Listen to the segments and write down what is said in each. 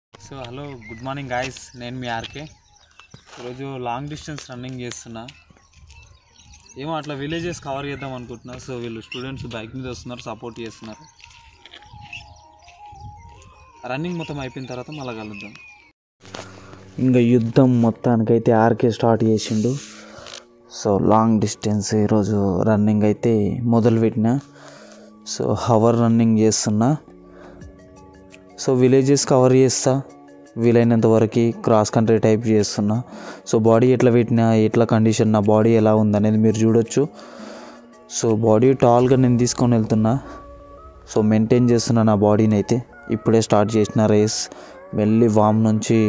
So hello good morning guys నేను మీ RK ఈరోజు లాంగ్ డిస్టెన్స్ రన్నింగ్ చేస్తున్నా ఏమో అట్లా విలేజెస్ కవర్ చేద్దాం అనుకుంటున్నా సో వీళ్ళు స్టూడెంట్స్ బైక్ మీద వస్తున్నారు సపోర్ట్ చేస్తున్నారు రన్నింగ్ మొత్తం అయిపోయిన తర్వాత మళ్ళీ కలుద్దాం ఇంకా యుద్ధం మొత్తానికైతే ఆర్కే స్టార్ట్ చేసిండు సో లాంగ్ డిస్టెన్స్ ఈరోజు రన్నింగ్ అయితే మొదలుపెట్టిన సో హవర్ రన్నింగ్ చేస్తున్నా సో విలేజెస్ కవర్ చేస్తా వీలైనంత వరకు క్రాస్ కంట్రీ టైప్ చేస్తున్నా సో బాడీ ఎట్లా పెట్టినా ఎట్లా కండిషన్ నా బాడీ ఎలా ఉందనేది మీరు చూడొచ్చు సో బాడీ టాల్గా నేను తీసుకొని వెళ్తున్నా సో మెయింటైన్ చేస్తున్నా నా బాడీని అయితే ఇప్పుడే స్టార్ట్ చేసిన రేస్ వెళ్ళి వామ్ నుంచి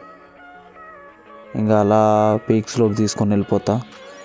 ఇంకా అలా పీక్స్లోకి తీసుకొని వెళ్ళిపోతా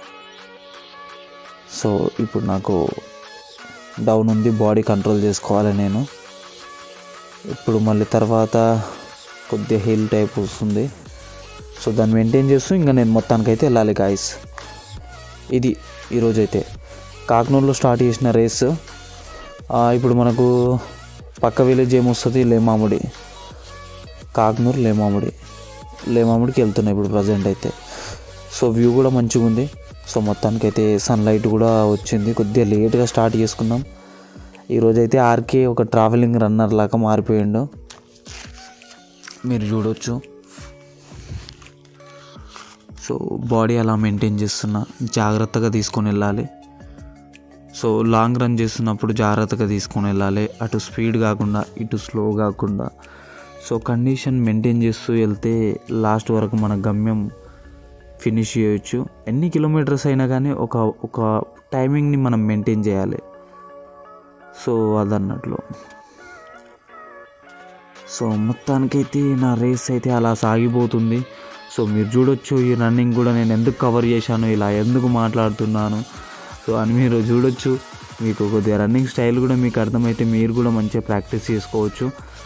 సో ఇప్పుడు నాకు డౌన్ ఉంది బాడీ కంట్రోల్ చేసుకోవాలి నేను ఇప్పుడు మళ్ళీ తర్వాత కొద్దిగా హిల్ టైప్ వస్తుంది సో దాన్ని మెయింటైన్ చేస్తూ ఇంకా నేను మొత్తానికైతే వెళ్ళాలి గాయస్ ఇది ఈరోజైతే కాకినూరులో స్టార్ట్ చేసిన రేస్ ఇప్పుడు మనకు పక్క విలేజ్ ఏమొస్తుంది లేమాముడి కాకినూరు లేమాముడి లేమాముడికి వెళ్తున్నాయి ఇప్పుడు ప్రజెంట్ అయితే సో వ్యూ కూడా మంచిగా ఉంది సో మొత్తానికైతే సన్లైట్ కూడా వచ్చింది కొద్దిగా లేట్గా స్టార్ట్ చేసుకున్నాం ఈరోజైతే ఆర్కే ఒక ట్రావెలింగ్ రన్నర్ లాగా మారిపోయిండు మీరు చూడొచ్చు సో బాడీ అలా మెయింటైన్ చేస్తున్నా జాగ్రత్తగా తీసుకొని వెళ్ళాలి సో లాంగ్ రన్ చేస్తున్నప్పుడు జాగ్రత్తగా తీసుకొని వెళ్ళాలి అటు స్పీడ్ కాకుండా ఇటు స్లో కాకుండా సో కండిషన్ మెయింటైన్ చేస్తూ వెళ్తే లాస్ట్ వరకు మన గమ్యం ఫినిష్ చేయొచ్చు ఎన్ని కిలోమీటర్స్ అయినా కానీ ఒక ఒక టైమింగ్ని మనం మెయింటైన్ చేయాలి సో అదన్నట్లు సో మొత్తానికైతే నా రేస్ అయితే అలా సాగిపోతుంది సో మీరు చూడొచ్చు ఈ రన్నింగ్ కూడా నేను ఎందుకు కవర్ చేశాను ఇలా ఎందుకు మాట్లాడుతున్నాను సో అని మీరు చూడొచ్చు మీకు కొద్దిగా రన్నింగ్ స్టైల్ కూడా మీకు అర్థమైతే మీరు కూడా మంచిగా ప్రాక్టీస్ చేసుకోవచ్చు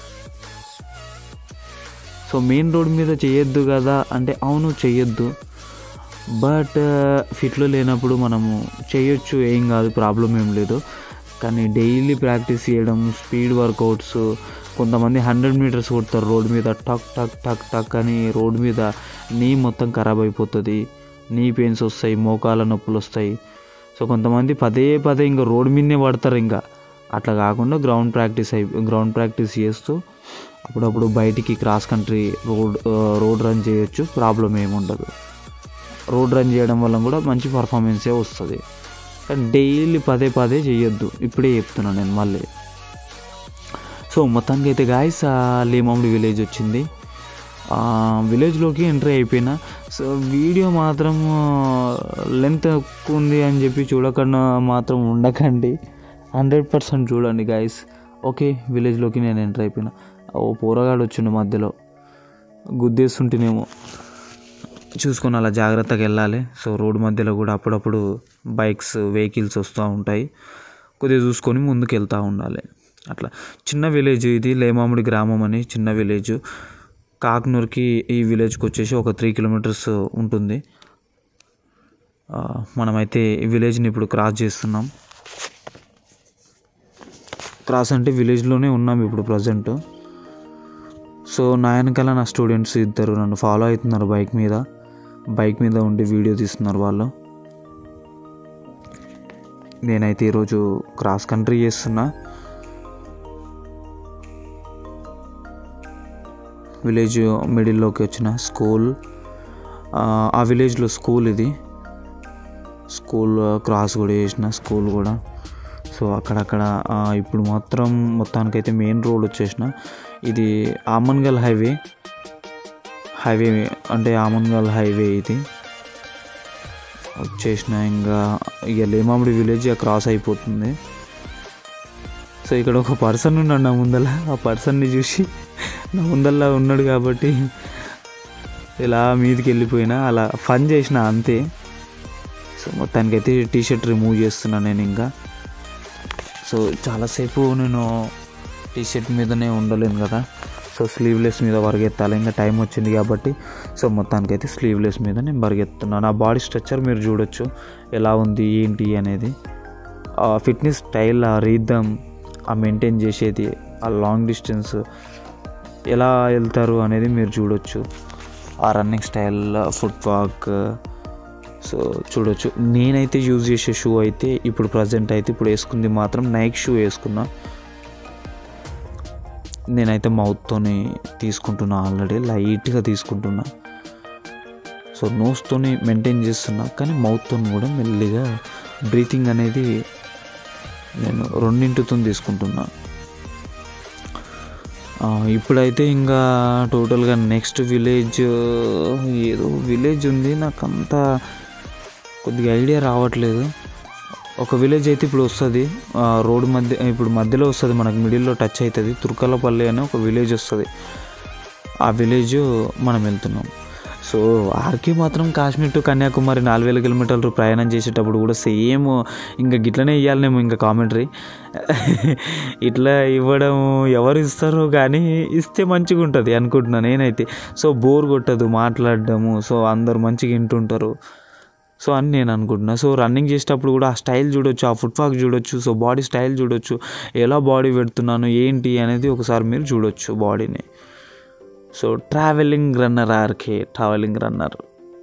సో మెయిన్ రోడ్ మీద చేయొద్దు కదా అంటే అవును చేయొద్దు బట్ ఫిట్లో లేనప్పుడు మనము చేయొచ్చు ఏం కాదు ప్రాబ్లం ఏం లేదు కానీ డైలీ ప్రాక్టీస్ చేయడం స్పీడ్ వర్కౌట్స్ కొంతమంది హండ్రెడ్ మీటర్స్ కొడతారు రోడ్ మీద టక్ టక్ టక్ టక్ అని రోడ్ మీద నీ మొత్తం ఖరాబ్ అయిపోతుంది నీ పెయిన్స్ వస్తాయి మోకాల నొప్పులు వస్తాయి సో కొంతమంది పదే పదే ఇంకా రోడ్ మీదనే పడతారు ఇంకా అట్లా కాకుండా గ్రౌండ్ ప్రాక్టీస్ అయి గ్రౌండ్ ప్రాక్టీస్ చేస్తూ అప్పుడప్పుడు బయటికి cross country road road run చేయొచ్చు ప్రాబ్లం ఏముండదు రోడ్ రన్ చేయడం వల్ల కూడా మంచి పర్ఫార్మెన్సే వస్తుంది కానీ డైలీ పదే పదే చేయొద్దు ఇప్పుడే చెప్తున్నాను నేను మళ్ళీ సో మొత్తానికి అయితే గాయస్ లేమాముడి విలేజ్ వచ్చింది విలేజ్లోకి ఎంట్రీ అయిపోయినా సో వీడియో మాత్రం లెంత్ ఎక్కువ ఉంది అని చెప్పి చూడకుండా మాత్రం ఉండకండి హండ్రెడ్ పర్సెంట్ చూడండి గాయస్ ఓకే విలేజ్లోకి నేను ఎంటర్ అయిపోయినా ఓ పోరగాడు వచ్చిండు మధ్యలో గుద్దేస్తుంటేనేమో చూసుకొని అలా జాగ్రత్తగా వెళ్ళాలి సో రోడ్డు మధ్యలో కూడా అప్పుడప్పుడు బైక్స్ వెహికల్స్ వస్తూ ఉంటాయి కొద్దిగా చూసుకొని ముందుకు వెళ్తూ ఉండాలి అట్లా చిన్న విలేజ్ ఇది లేమాముడి గ్రామం అని చిన్న విలేజ్ కాకినూరుకి ఈ విలేజ్కి వచ్చేసి ఒక త్రీ కిలోమీటర్స్ ఉంటుంది మనమైతే ఈ విలేజ్ని ఇప్పుడు క్రాస్ చేస్తున్నాం క్రాస్ అంటే విలేజ్లోనే ఉన్నాం ఇప్పుడు ప్రజెంట్ సో నా వెనకాల నా స్టూడెంట్స్ ఇద్దరు నన్ను ఫాలో అవుతున్నారు బైక్ మీద బైక్ మీద ఉండి వీడియో తీస్తున్నారు వాళ్ళు నేనైతే ఈరోజు క్రాస్ కంట్రీ చేస్తున్నా విలేజ్ మిడిల్లోకి వచ్చిన స్కూల్ ఆ విలేజ్లో స్కూల్ ఇది స్కూల్ క్రాస్ కూడా చేసిన స్కూల్ కూడా సో అక్కడక్కడ ఇప్పుడు మాత్రం మొత్తానికైతే మెయిన్ రోడ్ వచ్చేసిన ఇది ఆమన్గల్ హైవే హైవే అంటే ఆమన్గల్ హైవే ఇది వచ్చేసిన ఇంకా ఇక లేమామిడి విలేజ్ క్రాస్ అయిపోతుంది సో ఇక్కడ ఒక పర్సన్ ఉన్నాడు నా ముందల ఆ పర్సన్ని చూసి నా ముందల్లా ఉన్నాడు కాబట్టి ఇలా మీదికి వెళ్ళిపోయినా అలా ఫన్ చేసిన అంతే సో మొత్తానికైతే టీ షర్ట్ రిమూవ్ చేస్తున్నాను నేను ఇంకా సో చాలాసేపు నేను టీ షర్ట్ మీదనే ఉండలేను కదా సో స్లీవ్లెస్ మీద పరిగెత్తాలి ఇంకా టైం వచ్చింది కాబట్టి సో మొత్తానికైతే స్లీవ్లెస్ మీద నేను పరిగెత్తున్నాను ఆ బాడీ స్ట్రక్చర్ మీరు చూడొచ్చు ఎలా ఉంది ఏంటి అనేది ఆ ఫిట్నెస్ స్టైల్ ఆ రీద్దం ఆ మెయింటైన్ చేసేది ఆ లాంగ్ డిస్టెన్స్ ఎలా వెళ్తారు అనేది మీరు చూడొచ్చు ఆ running style foot walk so చూడొచ్చు నేనైతే యూజ్ చేసే షూ అయితే ఇప్పుడు ప్రజెంట్ అయితే ఇప్పుడు వేసుకుంది మాత్రం నైక్ షూ వేసుకున్నా నేనైతే మౌత్తోని తీసుకుంటున్నా ఆల్రెడీ లైట్గా తీసుకుంటున్నా సో నోస్తోని మెయింటైన్ చేస్తున్నా కానీ మౌత్తో కూడా మెల్లిగా బ్రీతింగ్ అనేది నేను రెండింటితో తీసుకుంటున్నా ఆ, ఇప్పుడైతే ఇంకా టోటల్గా నెక్స్ట్ విలేజ్ ఏదో విలేజ్ ఉంది నాకు అంత కొద్దిగా ఐడియా రావట్లేదు ఒక విలేజ్ అయితే ఇప్పుడు వస్తుంది రోడ్ మధ్య ఇప్పుడు మధ్యలో వస్తుంది మనకు మిడిల్లో టచ్ అవుతుంది తుర్కలపల్లి అనే ఒక విలేజ్ వస్తుంది ఆ విలేజ్ మనం వెళ్తున్నాం సో ఆర్కే మాత్రం కాశ్మీర్ టు కన్యాకుమారి నాలుగు వేల కిలోమీటర్లు ప్రయాణం చేసేటప్పుడు కూడా సేమ్ ఇంకా గిట్లనే ఇవ్వాలనేమో ఇంకా కామెంటరీ ఇట్లా ఇవ్వడం ఎవరు ఇస్తారో కానీ ఇస్తే మంచిగా ఉంటుంది అనుకుంటున్నా నేనైతే సో బోర్ కొట్టదు మాట్లాడడము సో అందరు మంచిగా వింటుంటారు సో అని నేను అనుకుంటున్నా సో రన్నింగ్ చేసేటప్పుడు కూడా ఆ స్టైల్ చూడొచ్చు ఆ ఫుట్ వాక్ చూడొచ్చు సో బాడీ స్టైల్ చూడొచ్చు ఎలా బాడీ పెడుతున్నాను ఏంటి అనేది ఒకసారి మీరు చూడొచ్చు బాడీని so travelling runner RK travelling runner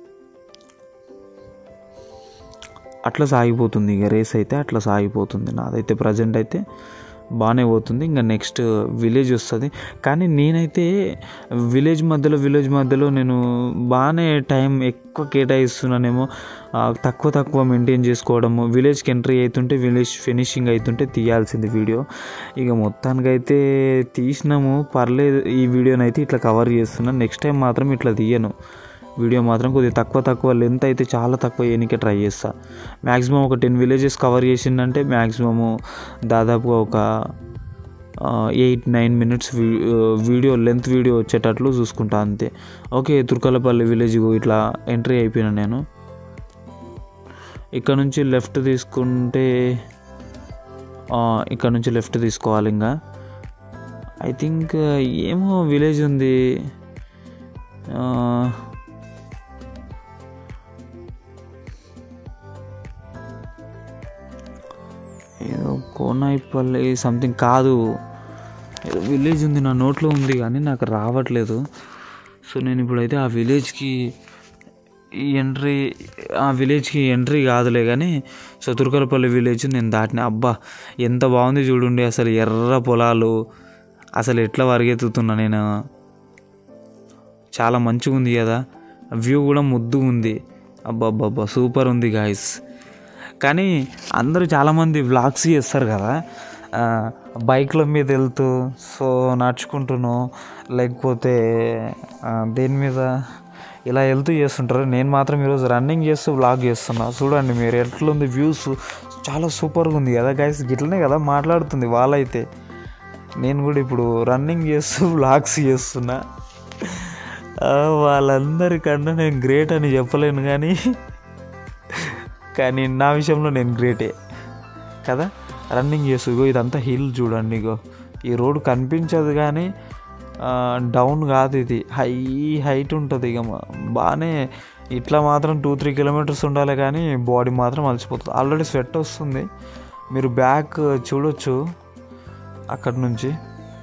అట్లా సాగిపోతుంది ఇక రేస్ అయితే అట్లా సాగిపోతుంది నాదైతే ప్రజెంట్ అయితే బాగానే పోతుంది ఇంకా నెక్స్ట్ విలేజ్ వస్తుంది కానీ నేనైతే విలేజ్ మధ్యలో విలేజ్ మధ్యలో నేను బాగానే టైం ఎక్కువ కేటాయిస్తున్నానేమో ఆ, తక్కువ తక్కువ మెయింటైన్ చేసుకోవడము విలేజ్కి ఎంట్రీ అవుతుంటే విలేజ్ ఫినిషింగ్ అవుతుంటే తీయాల్సింది వీడియో ఇక మొత్తానికైతే తీసినాము పర్లేదు ఈ వీడియోని అయితే ఇట్లా కవర్ చేస్తున్నాను నెక్స్ట్ టైం మాత్రం ఇట్లా తీయను వీడియో మాత్రం కొద్దిగా తక్కువ తక్కువ లెంత్ అయితే చాలా తక్కువ చేయనికే ట్రై చేస్తా మ్యాక్సిమం ఒక టెన్ విలేజెస్ కవర్ చేసిందంటే మ్యాక్సిమము దాదాపుగా ఒక eight nine minutes video length video వచ్చేటట్లు చూసుకుంటా అంతే ఓకే తుర్కలపల్లి విలేజ్ ఇట్లా ఎంట్రీ అయిపోయినా నేను ఇక్కడ నుంచి లెఫ్ట్ తీసుకుంటే ఆ, ఇక్కడ నుంచి లెఫ్ట్ తీసుకోవాలి ఇంకా ఐ థింక్ ఏమో విలేజ్ ఉంది ఆ, ఏదో కోనాయిపల్లి సంథింగ్ కాదు ఏదో విలేజ్ ఉంది నా నోట్లో ఉంది కానీ నాకు రావట్లేదు సో నేను ఇప్పుడైతే ఆ విలేజ్కి ఈ ఎంట్రీ ఆ విలేజ్కి ఎంట్రీ కాదులే కానీ సో తుర్కలపల్లి విలేజ్ నేను దాటిన అబ్బా ఎంత బాగుంది చూడండి అసలు ఎర్ర పొలాలు అసలు ఎట్లా పరిగెత్తుతున్నా నేను చాలా మంచిగా ఉంది కదా వ్యూ కూడా ముద్దు ఉంది అబ్బబ్బబ్బా సూపర్ ఉంది గాయస్ కానీ అందరూ చాలామంది వ్లాగ్స్ చేస్తారు కదా ఆ, బైక్ల మీద వెళ్తూ సో నడుచుకుంటును లేకపోతే ఆ, దేని మీద ఇలా వెళ్తూ చేస్తుంటారు నేను మాత్రం ఈరోజు రన్నింగ్ చేస్తూ వ్లాగ్ చేస్తున్నా చూడండి మీరు ఎట్లుంది వ్యూస్ చాలా సూపర్గా ఉంది కదా గైస్ గిట్లనే కదా మాట్లాడుతుంది వాళ్ళైతే నేను కూడా ఇప్పుడు రన్నింగ్ చేస్తూ వ్లాగ్స్ చేస్తున్నా ఆ, వాళ్ళందరికన్నా నేను గ్రేట్ అని చెప్పలేను కానీ కానీ నా విషయంలో నేను గ్రేటే కదా రన్నింగ్ చేస్తూ ఇగో ఇదంతా హిల్ చూడండి ఇగో ఈ రోడ్ కనిపించదు కానీ డౌన్ కాదు ఇది హై హైట్ ఉంటుంది ఇక మ- బాగానే ఇట్లా మాత్రం టూ త్రీ కిలోమీటర్స్ ఉండాలి కానీ బాడీ మాత్రం అలసిపోతుంది ఆల్రెడీ స్వెట్ వస్తుంది మీరు బ్యాక్ చూడొచ్చు అక్కడి నుంచి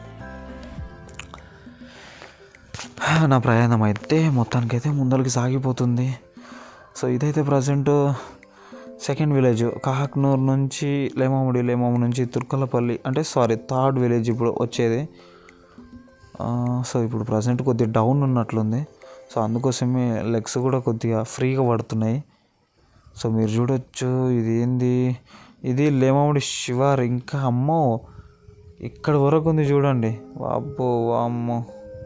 నా ప్రయాణం అయితే మొత్తానికైతే ముందరికి సాగిపోతుంది సో ఇదైతే ప్రజెంట్ సెకండ్ విలేజ్ కాహక్నూర్ నుంచి లేమాముడి లేమాము నుంచి తుర్కలపల్లి అంటే సారీ థర్డ్ విలేజ్ ఇప్పుడు వచ్చేది ఆ, సో ఇప్పుడు ప్రజెంట్ కొద్దిగా డౌన్ ఉన్నట్లుంది సో అందుకోసమే లెగ్స్ కూడా కొద్దిగా ఫ్రీగా పడుతున్నాయి సో మీరు చూడొచ్చు ఇది ఏంది ఇది లేమాముడి శివార్ ఇంకా అమ్మో ఇక్కడ వరకు ఉంది చూడండి అబ్బో అమ్మో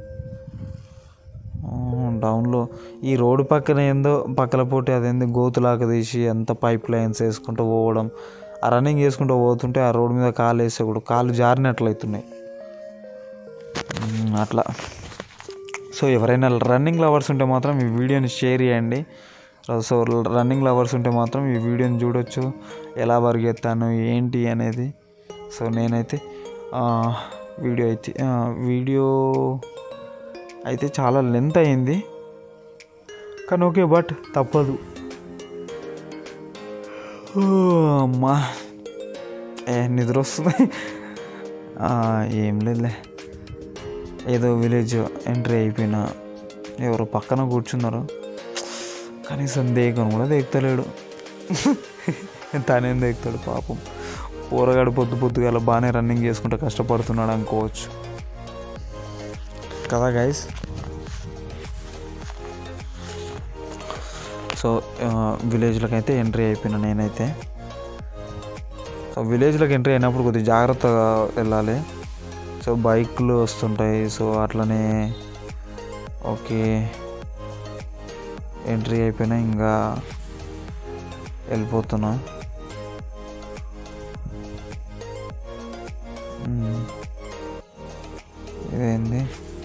ఆ, డౌన్లో ఈ రోడ్డు పక్కన ఏందో పక్కల పోటీ అదేంది గోతులాగా తీసి అంత పైప్ లైన్స్ వేసుకుంటూ పోవడం ఆ రన్నింగ్ చేసుకుంటూ పోతుంటే ఆ రోడ్డు మీద కాలు వేస్తే కూడా కాలు జారినట్లు అవుతున్నాయి మ్మ్, అట్లా సో ఎవరైనా రన్నింగ్ లవర్స్ ఉంటే మాత్రం ఈ వీడియోని షేర్ చేయండి సో రన్నింగ్ లవర్స్ ఉంటే మాత్రం ఈ వీడియోని చూడొచ్చు ఎలా పరిగెత్తాను ఏంటి అనేది సో నేనైతే ఆ, వీడియో అయితే ఆ, వీడియో అయితే చాలా లెంత్ అయింది కానీ ఓకే బట్ తప్పదు ఓ, అమ్మా ఏ నిద్ర వస్తుంది ఆ, ఏం లేదులే ఏదో విలేజ్ ఎంట్రీ అయిపోయినా ఎవరో పక్కన కూర్చున్నారు కనీసం దేకను కూడా దేకుతలేడు తనేం దేకుతాడు పాపం పోరగాడు పొద్దు పొద్దుగాల బాగానే రన్నింగ్ చేసుకుంటే కష్టపడుతున్నాడు అనుకోవచ్చు కదా గైస్ సో విలేజ్లోకి అయితే ఎంట్రీ అయిపోయినా నేనైతే సో విలేజ్లోకి ఎంట్రీ అయినప్పుడు కొద్దిగా జాగ్రత్తగా వెళ్ళాలి సో బైక్లు వస్తుంటాయి సో అట్లనే ఓకే ఎంట్రీ అయిపోయినా ఇంకా వెళ్ళిపోతున్నా మ్మ్. ఇదేంది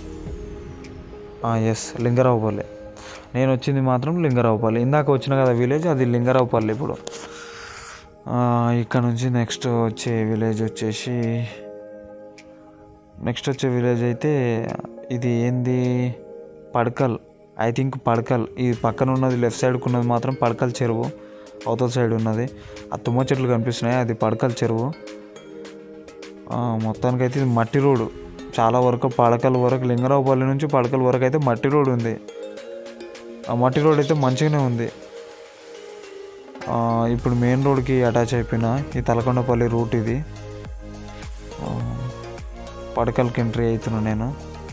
ఎస్ లింగరావుపల్లి నేను వచ్చింది మాత్రం లింగరావుపల్లి ఇందాక వచ్చిన కదా విలేజ్ అది లింగరావుపల్లి ఇప్పుడు ఆ, ఇక్కడ నుంచి నెక్స్ట్ వచ్చే విలేజ్ వచ్చేసి నెక్స్ట్ వచ్చే విలేజ్ అయితే ఇది ఏంది పడకల్ ఐ థింక్ పడకల్ ఈ పక్కన ఉన్నది లెఫ్ట్ సైడ్కి ఉన్నది మాత్రం పడకల్ చెరువు అవతల సైడ్ ఉన్నది ఆ తుమ్మ చెట్లు కనిపిస్తున్నాయి అది పడకల్ చెరువు ఆ, మొత్తానికైతే ఇది మట్టి రోడ్డు చాలా వరకు పడకల వరకు లింగరావుపల్లి నుంచి పడకల వరకు అయితే మట్టి రోడ్ ఉంది ఆ మట్టి రోడ్ అయితే మంచిగానే ఉంది ఆ, ఇప్పుడు మెయిన్ రోడ్కి అటాచ్ అయిపోయిన ఈ తలకొండపల్లి రూట్ ఇది ఆ, పడకల్కి ఎంట్రీ అవుతున్నా నేను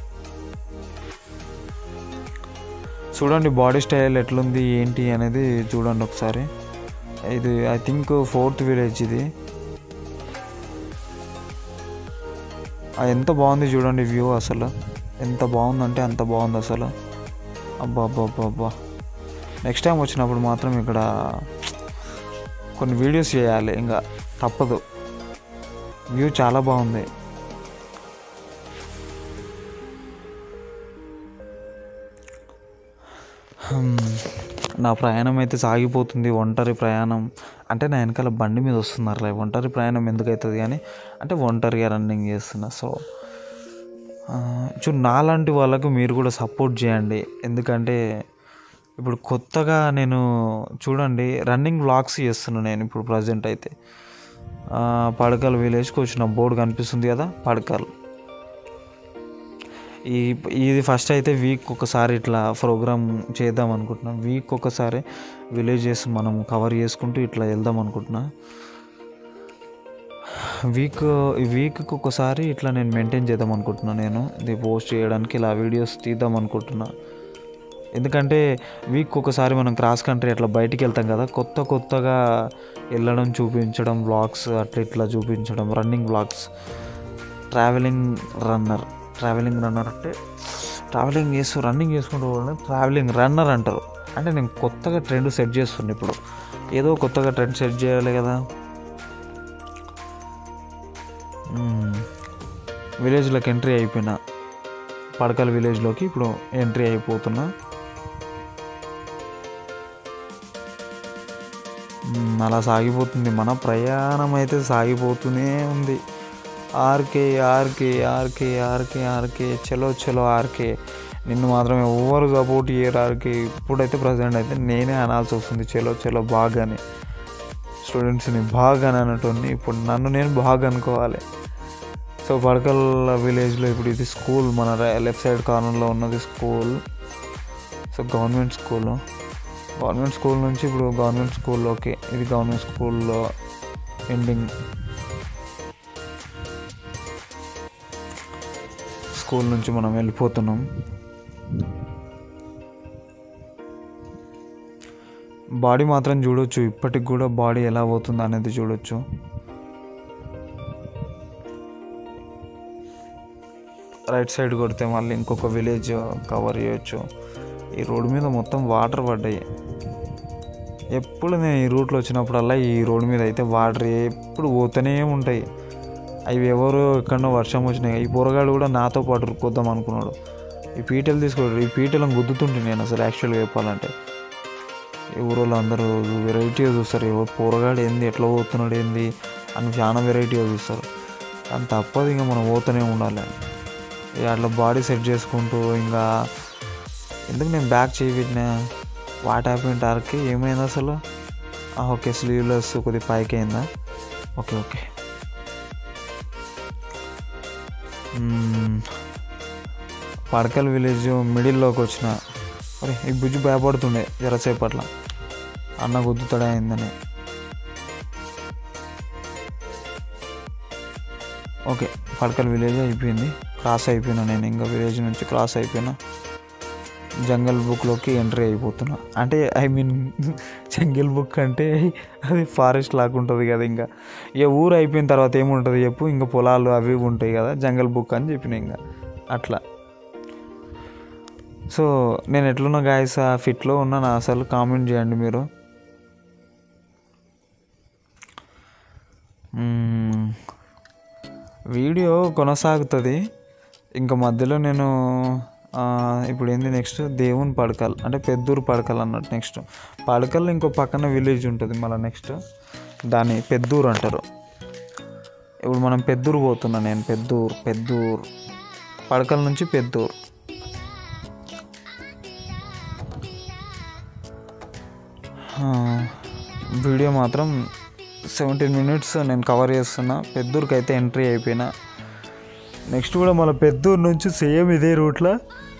చూడండి బాడీ స్టైల్ ఎట్లుంది ఏంటి అనేది చూడండి ఒకసారి ఇది ఐ థింక్ ఫోర్త్ విలేజ్ ఇది ఆ, ఎంత బాగుంది చూడండి వ్యూ అసలు ఎంత బాగుందంటే అంత బాగుంది అసలు అబ్బా అబ్బా అబ్బా అబ్బా నెక్స్ట్ టైం వచ్చినప్పుడు మాత్రం ఇక్కడ కొన్ని వీడియోస్ చేయాలి ఇంకా తప్పదు వ్యూ చాలా బాగుంది హ్మ్. నా ప్రయాణం అయితే సాగిపోతుంది ఒంటరి ప్రయాణం అంటే నా వెనకాల బండి మీద వస్తున్నారులే ఒంటరి ప్రయాణం ఎందుకు అవుతుంది కానీ అంటే ఒంటరిగా రన్నింగ్ చేస్తున్నా సో ఆ, చూ నాలాంటి వాళ్ళకు మీరు కూడా సపోర్ట్ చేయండి ఎందుకంటే ఇప్పుడు కొత్తగా నేను చూడండి రన్నింగ్ వ్లాగ్స్ చేస్తున్నాను నేను ఇప్పుడు ప్రజెంట్ అయితే ఆ, పడకల్ విలేజ్కి వచ్చిన బోర్డు కనిపిస్తుంది కదా పడకల్ ఈ ఇది ఫస్ట్ అయితే వీక్ ఒకసారి ఇట్లా ప్రోగ్రామ్ చేద్దాం అనుకుంటున్నాం వీక్ ఒకసారి విలేజెస్ మనం కవర్ చేసుకుంటూ ఇట్లా వెళ్దాం అనుకుంటున్నా వీక్ ఈ వీక్కి ఒకసారి ఇట్లా నేను మెయింటైన్ చేద్దాం అనుకుంటున్నా నేను ఇది పోస్ట్ చేయడానికి ఇలా వీడియోస్ తీద్దాం అనుకుంటున్నా ఎందుకంటే వీక్ ఒకసారి మనం క్రాస్ కంట్రీ అట్లా బయటికి వెళ్తాం కదా కొత్త కొత్తగా వెళ్ళడం చూపించడం బ్లాగ్స్ అట్లా ఇట్లా చూపించడం running blogs travelling runner travelling runner అంటే ట్రావెలింగ్ చేస్తూ రన్నింగ్ చేసుకుంటూ పోవడం ట్రావెలింగ్ రన్నర్ అంటారు అంటే నేను కొత్తగా ట్రెండ్ సెట్ చేస్తున్నా ఇప్పుడు ఏదో కొత్తగా ట్రెండ్ సెట్ చేయాలి కదా మ్మ్. విలేజ్లోకి ఎంట్రీ అయిపోయినా పడకల్ విలేజ్లోకి ఇప్పుడు ఎంట్రీ అయిపోతున్నా మ్మ్, అలా సాగిపోతుంది మన ప్రయాణం అయితే సాగిపోతూనే ఉంది RK RK RK RK RK చలో చలో ఆర్కే నిన్ను మాత్రం ఎవరు సపోర్ట్ చేయరు ఆర్కే ఇప్పుడైతే ప్రజెంట్ అయితే నేనే అనాల్సి వస్తుంది చలో చలో బాగా అని స్టూడెంట్స్ని బాగా అని అనేటోని ఇప్పుడు నన్ను నేను బాగా అనుకోవాలి సో పడకల్ విలేజ్లో ఇప్పుడు ఇది స్కూల్ మన లెఫ్ట్ సైడ్ కార్నర్లో ఉన్నది school so government school government school నుంచి ఇప్పుడు గవర్నమెంట్ స్కూల్లోకి ఇది గవర్నమెంట్ స్కూల్లో ఎండింగ్ స్కూల్ నుంచి మనం వెళ్ళిపోతున్నాం బాడీ మాత్రం చూడొచ్చు ఇప్పటికి కూడా బాడీ ఎలా పోతుంది అనేది చూడొచ్చు రైట్ సైడ్ కొడితే మళ్ళీ ఇంకొక విలేజ్ కవర్ చేయొచ్చు ఈ రోడ్డు మీద మొత్తం వాటర్ పడ్డాయి ఎప్పుడు నేను ఈ రూట్లో వచ్చినప్పుడల్లా ఈ రోడ్డు మీద అయితే వాటర్ ఎప్పుడు పోతూనే ఉంటాయి అవి ఎవరు ఎక్కడో వర్షం వచ్చినాయి ఈ పొరగాడు కూడా నాతో పాటు రుక్కొద్దాం అనుకున్నాడు ఈ పీటలు తీసుకోడు ఈ పీటలను గుద్దుతుంటే నేను అసలు యాక్చువల్గా చెప్పాలంటే ఈ ఊరోళ్ళు అందరూ వెరైటీగా చూస్తారు ఎవరు పోరగాడు ఏంది ఎట్లా పోతున్నాడు ఏంది అని చాలా వెరైటీగా చూస్తారు కానీ తప్పదు ఇంకా మనం పోతూనే ఉండాలి ఇక అట్లా బాడీ సెట్ చేసుకుంటూ ఇంకా ఎందుకు నేను బ్యాక్ చేయి పెట్టినా వాట్ హ్యాపీ టార్కి ఏమైంది అసలు ఆ, ఓకే స్లీవ్లెస్ కొద్దిగా పైకి అయిందా ఓకే ఓకే మ్మ్. పడకల్ విలేజ్ మిడిల్లోకి వచ్చిన అరే ఈ బుజ్జి భయపడుతుండే జరసేపట్ల అన్న గుద్దుతాడా అయిందని ఓకే పడకల్ విలేజ్ అయిపోయింది క్రాస్ అయిపోయినా నేను ఇంకా విలేజ్ నుంచి క్రాస్ అయిపోయినా జంగల్ బుక్లోకి ఎంట్రీ అయిపోతున్నా అంటే ఐ మీన్ జంగల్ బుక్ అంటే అది ఫారెస్ట్ లాగా ఉంటుంది కదా ఇంకా ఇక ఊరు అయిపోయిన తర్వాత ఏముంటుంది చెప్పు ఇంకా పొలాలు అవి ఇవి ఉంటాయి కదా జంగల్ బుక్ అని చెప్పిన ఇంకా అట్లా సో నేను ఎట్లున్నా గాయస్ ఆ ఫిట్లో ఉన్నాను అసలు కామెంట్ చేయండి మీరు మ్మ్. వీడియో కొనసాగుతుంది ఇంకా మధ్యలో నేను ఆ, ఇప్పుడు ఏంది నెక్స్ట్ దేవుని పడకల్ అంటే పెద్దూరు పడకల్ అన్నట్టు నెక్స్ట్ పడకల్ ఇంకో పక్కన విలేజ్ ఉంటుంది మళ్ళీ నెక్స్ట్ దాన్ని పెద్దూరు అంటారు ఇప్పుడు మనం పెద్దూరు పోతున్నా నేను పెద్దూరు పెద్దూరు పడకల్ నుంచి పెద్దూరు ఆ, వీడియో మాత్రం సెవెంటీన్ మినిట్స్ నేను కవర్ చేస్తున్నా పెద్దూరుకి అయితే ఎంట్రీ అయిపోయినా నెక్స్ట్ కూడా మన పెద్దూరు నుంచి సేమ్ ఇదే రూట్లో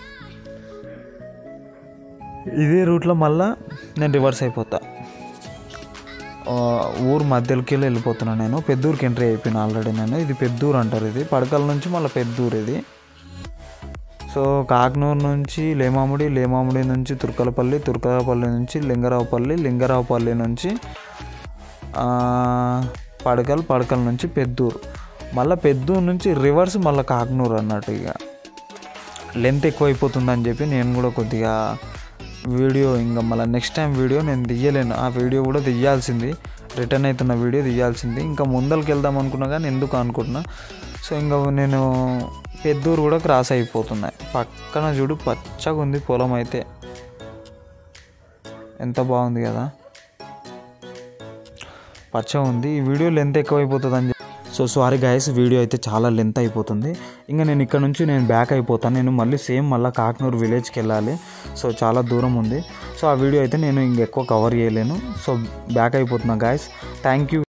ఇదే రూట్లో మళ్ళా నేను రివర్స్ అయిపోతా ఆ, ఊరు మధ్యలోకి వెళ్ళి వెళ్ళిపోతున్నా నేను పెద్దూరుకి ఎంట్రీ అయిపోయినా ఆల్రెడీ నేను ఇది పెద్దూరు అంటారు ఇది పడకల నుంచి మళ్ళీ పెద్దూరు ఇది సో కాకినూరు నుంచి లేమాముడి లేమాముడి నుంచి తుర్కలపల్లి తుర్కలపల్లి నుంచి లింగరావుపల్లి లింగరావుపల్లి నుంచి ఆ, పడకల్ పడకల్ నుంచి పెద్దూరు మళ్ళీ పెద్దూరు నుంచి రివర్స్ మళ్ళీ కాకినూరు అన్నట్టు ఇక లెంత్ ఎక్కువైపోతుందని చెప్పి నేను కూడా కొద్దిగా వీడియో ఇంకా మళ్ళీ నెక్స్ట్ టైం వీడియో నేను తీయలేను ఆ వీడియో కూడా తీయాల్సింది రిటర్న్ అవుతున్న వీడియో తీయాల్సింది ఇంకా ముందరికి వెళ్దాం అనుకున్నా కానీ ఎందుకు అనుకుంటున్నా సో ఇంకా నేను పెద్దూరు కూడా క్రాస్ అయిపోతున్నాయి పక్కన చూడు పచ్చగా ఉంది పొలం అయితే ఎంత బాగుంది కదా పచ్చగా ఉంది ఈ వీడియో లెంత్ ఎక్కువైపోతుంది అని సో సారీ గాయస్ వీడియో అయితే చాలా లెంత్ అయిపోతుంది ఇంకా నేను ఇక్కడ నుంచి నేను బ్యాక్ అయిపోతాను నేను మళ్ళీ సేమ్ మళ్ళీ కాకినూరు విలేజ్కి వెళ్ళాలి సో చాలా దూరం ఉంది సో ఆ వీడియో అయితే నేను ఇంకెక్కువ కవర్ చేయలేను సో బ్యాక్ అయిపోతున్నా గాయస్ థ్యాంక్ యూ